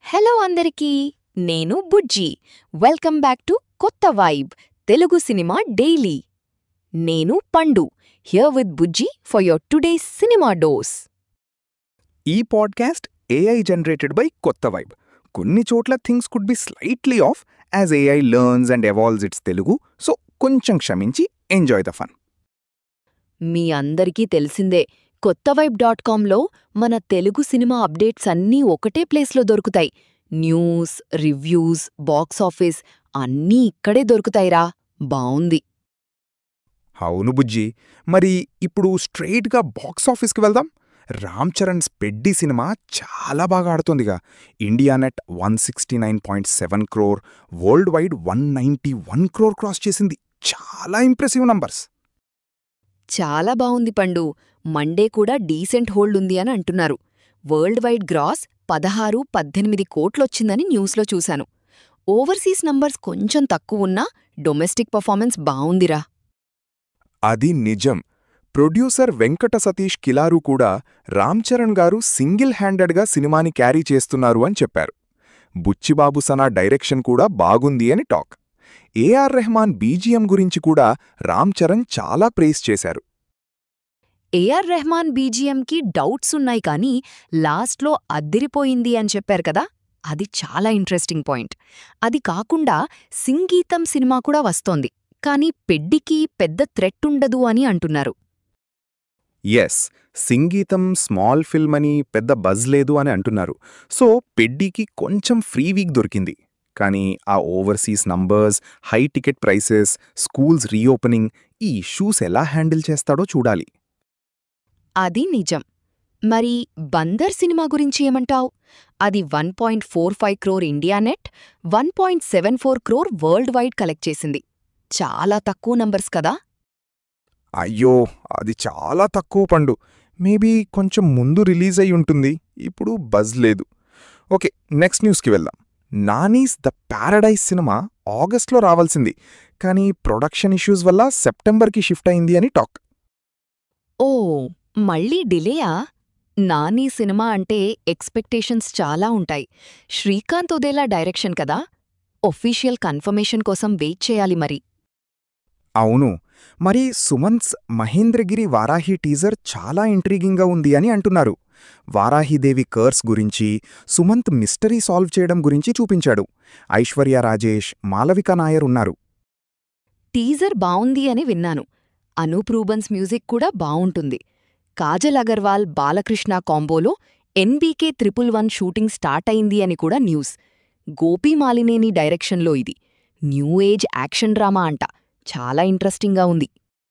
hello అందరికీ నేను Bujji welcome back to Kotha vibe Telugu cinema daily నేను Pandu here with Bujji for your today cinema dose ఈ podcast AI generated by Kotha vibe కొన్ని చోట్ల things could be slightly off as AI learns and evolves it's Telugu so కొంచెం క్షమించి enjoy the fun మీ అందరికీ తెలిసిందే కొత్త vibe dot కాంలో మన తెలుగు సినిమా అప్డేట్స్ అన్నీ ఒకటే ప్లేస్లో దొరుకుతాయి న్యూస్ రివ్యూస్ బాక్స్ ఆఫీస్ అన్నీ ఇక్కడే దొరుకుతాయిరా బావుంది అవును బుజ్జి మరి ఇప్పుడు స్ట్రెయిట్గా బాక్స్ ఆఫీస్కి వెళ్దాం రామ్ చరణ్స్ పెడ్డి సినిమా చాలా బాగా ఆడుతోందిగా India net one sixty nine point seven crore world wide one ninety one crore cross చేసింది చాలా ఇంప్రెసివ్ నంబర్స్ చాలా బావుంది పండు మండే కూడా డీసెంట్ హోల్డ్ ఉంది అని అంటున్నారు వరల్డ్ వైడ్ గ్రాస్ పదహారు పద్దెనిమిది కోట్లొచ్చిందని న్యూస్లో చూశాను ఓవర్సీస్ నంబర్స్ కొంచెం తక్కువున్నా డొమెస్టిక్ పర్ఫార్మెన్స్ బావుందిరా అది నిజం ప్రొడ్యూసర్ వెంకట సతీష్ కిలారు కూడా రామ్ చరణ్ గారు సింగిల్ హ్యాండెడ్గా సినిమాని క్యారీ చేస్తున్నారు అని చెప్పారు బుచ్చిబాబు సనా డైరెక్షన్ కూడా బాగుంది అని టాక్ ఏఆర్ రెహమాన్ బీజిఎం గురించి కూడా రామ్ చరణ్ చాలా ప్రేస్ చేశారు ఏఆర్ రెహమాన్ బీజిఎంకి డౌట్స్ ఉన్నాయి కానీ లాస్ట్లో అద్దిరిపోయింది అని చెప్పారు కదా అది చాలా ఇంట్రెస్టింగ్ పాయింట్ అది కాకుండా సింగీతం సినిమా కూడా వస్తోంది కానీ పెడ్డికి పెద్ద థ్రెట్ ఉండదు అని అంటున్నారు ఎస్ సింగీతం స్మాల్ ఫిల్మ్ అని పెద్ద బజ్ లేదు అని అంటున్నారు సో పెడ్డీకి కొంచెం ఫ్రీ వీక్ దొరికింది కానీ ఆ overseas numbers high ticket prices schools reopening ఈ ఇష్యూస్ ఎలా హ్యాండిల్ చేస్తాడో చూడాలి అది నిజం మరి బందర్ సినిమా గురించి ఏమంటావ్ అది one point four five crore India net one point seven four crore world wide collect చేసింది చాలా తక్కువ నంబర్స్ కదా అయ్యో అది చాలా తక్కువ పండు మేబీ కొంచెం ముందు రిలీజ్ అయి ఉంటుంది ఇప్పుడు బజ్ లేదు ఓకే నెక్స్ట్ న్యూస్కి వెళ్దాం నానీస్ ద ప్యారడైజ్ సినిమా ఆగస్ట్లో రావాల్సింది కానీ ప్రొడక్షన్ ఇష్యూస్ వల్ల సెప్టెంబర్కి షిఫ్ట్ అయింది అని టాక్ ఓ మళ్ళీ డిలేయా నాని సినిమా అంటే ఎక్స్పెక్టేషన్స్ చాలా ఉంటాయి శ్రీకాంత్ ఉదేలా డైరెక్షన్ కదా ఒఫీషియల్ కన్ఫర్మేషన్ కోసం వెయిట్ చేయాలి మరి అవును మరి సుమంత్స్ మహేంద్రగిరి వారాహి టీజర్ చాలా ఇంట్రీగింగ్గా ఉంది అని అంటున్నారు వారాహిదేవి కర్స్ గురించి సుమంత్ మిస్టరీ సాల్వ్ చేయడం గురించి చూపించాడు ఐశ్వర్య రాజేష్ మాలవిక నాయర్ ఉన్నారు టీజర్ బావుంది అని విన్నాను అనూప్ రూబన్స్ మ్యూజిక్ కూడా బావుంటుంది కాజల్ అగర్వాల్ బాలకృష్ణ కాంబోలో NBK triple one shooting start అయింది అని కూడా న్యూస్ గోపీ మాలినేని డైరెక్షన్లో ఇది న్యూ ఏజ్ యాక్షన్ డ్రామా అంట చాలా ఇంట్రెస్టింగ్గా ఉంది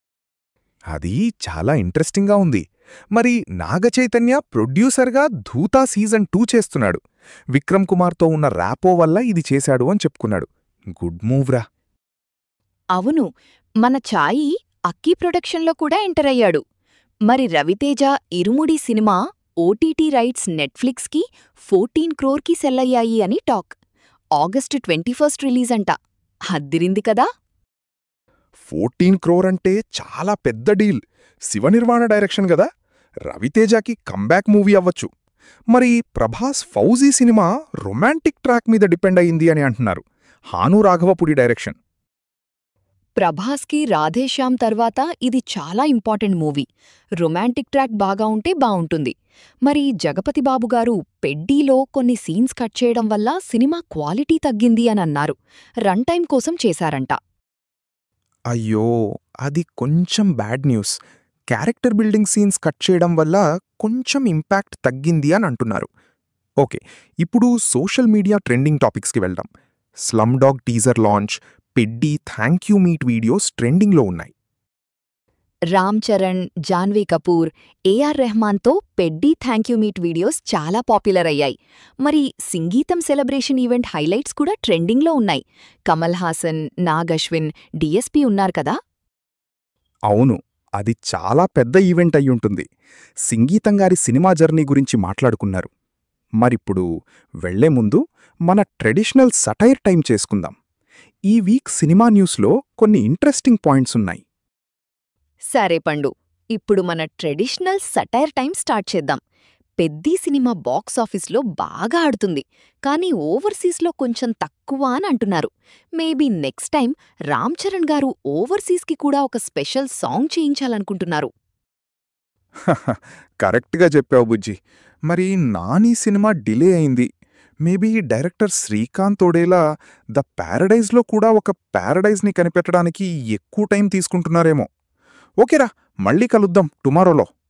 అది చాలా ఇంట్రెస్టింగ్గా ఉంది మరి నాగచైతన్య ప్రొడ్యూసర్గా ధూతా సీజన్ టూ చేస్తున్నాడు విక్రమ్ కుమార్తో ఉన్న ర్యాపో వల్ల ఇది చేశాడు అని చెప్పుకున్నాడు గుడ్ మూవ్ రా అవును మన ఛాయి అక్కీ ప్రొడక్షన్లో కూడా ఎంటర్ అయ్యాడు మరి Ravi Teja Irumudi cinema OTT rights నెట్ఫ్లిక్స్కి ఫోర్టీన్ క్రోర్కి సెల్లయ్యాయి అని talk August twenty first release అంట అద్దిరింది కదా ఫోర్టీన్ క్రోర్ అంటే చాలా పెద్ద డీల్ శివనిర్వాణ డైరెక్షన్ గదా రవితేజకి కంబ్యాక్ మూవీ అవ్వచ్చు మరి Prabhas Fauji cinema romantic track మీద డిపెండ్ అయింది అని అంటున్నారు హాను రాఘవపుడి డైరెక్షన్ ప్రభాస్కి రాధేశ్యామ్ తర్వాత ఇది చాలా ఇంపార్టెంట్ మూవీ రొమాంటిక్ ట్రాక్ బాగా ఉంటే బావుంటుంది మరి జగపతి బాబు గారు పెడ్డీలో కొన్ని సీన్స్ కట్ చేయడం వల్ల సినిమా క్వాలిటీ తగ్గింది అని అన్నారు రన్ టైం కోసం చేశారంట అయ్యో అది కొంచెం bad news character building scenes cut చేయడం వల్ల కొంచెం ఇంపాక్ట్ తగ్గింది అని అంటున్నారు ఓకే ఇప్పుడు సోషల్ మీడియా ట్రెండింగ్ టాపిక్స్కి వెళ్దాం slum dog teaser launch Peddi thank you meet videos ట్రెండింగ్లో ఉన్నాయి రామ్ చరణ్ జాన్వీ కపూర్ ఏఆర్ రెహమాన్తో Peddi thank you meet videos చాలా పాపులర్ అయ్యాయి మరి సంగీతం సెలబ్రేషన్ ఈవెంట్ హైలైట్స్ కూడా ట్రెండింగ్లో ఉన్నాయి కమల్ హాసన్ నాగ్ అశ్విన్ డిఎస్పీ ఉన్నారు కదా అవును అది చాలా పెద్ద ఈవెంట్ అయ్యుంటుంది సంగీతం గారి సినిమా జర్నీ గురించి మాట్లాడుకున్నారు మరిప్పుడు వెళ్లే ముందు మన ట్రెడిషనల్ సటైర్ టైం చేసుకుందాం ఈ వీక్ సినిమా న్యూస్లో కొన్ని ఇంట్రెస్టింగ్ పాయింట్స్ ఉన్నాయి సరే పండు ఇప్పుడు మన ట్రెడిషనల్ సటైర్ టైం స్టార్ట్ చేద్దాం పెద్దీ సినిమా బాక్స్ ఆఫీస్లో బాగా ఆడుతుంది కానీ ఓవర్సీస్లో కొంచెం తక్కువ అని అంటున్నారు maybe next time Ram Charan garu ఓవర్సీస్కి కూడా ఒక స్పెషల్ సాంగ్ చేయించాలనుకుంటున్నారు కరెక్ట్గా చెప్పావు బుజ్జి మరి నాని సినిమా డిలే అయింది maybe director Srikanth Odela the ప్యారడైజ్లో కూడా ఒక ప్యారడైజ్ని కనిపెట్టడానికి ఎక్కువ టైం తీసుకుంటున్నారేమో ఓకేరా మళ్ళీ కలుద్దాం టుమారోలో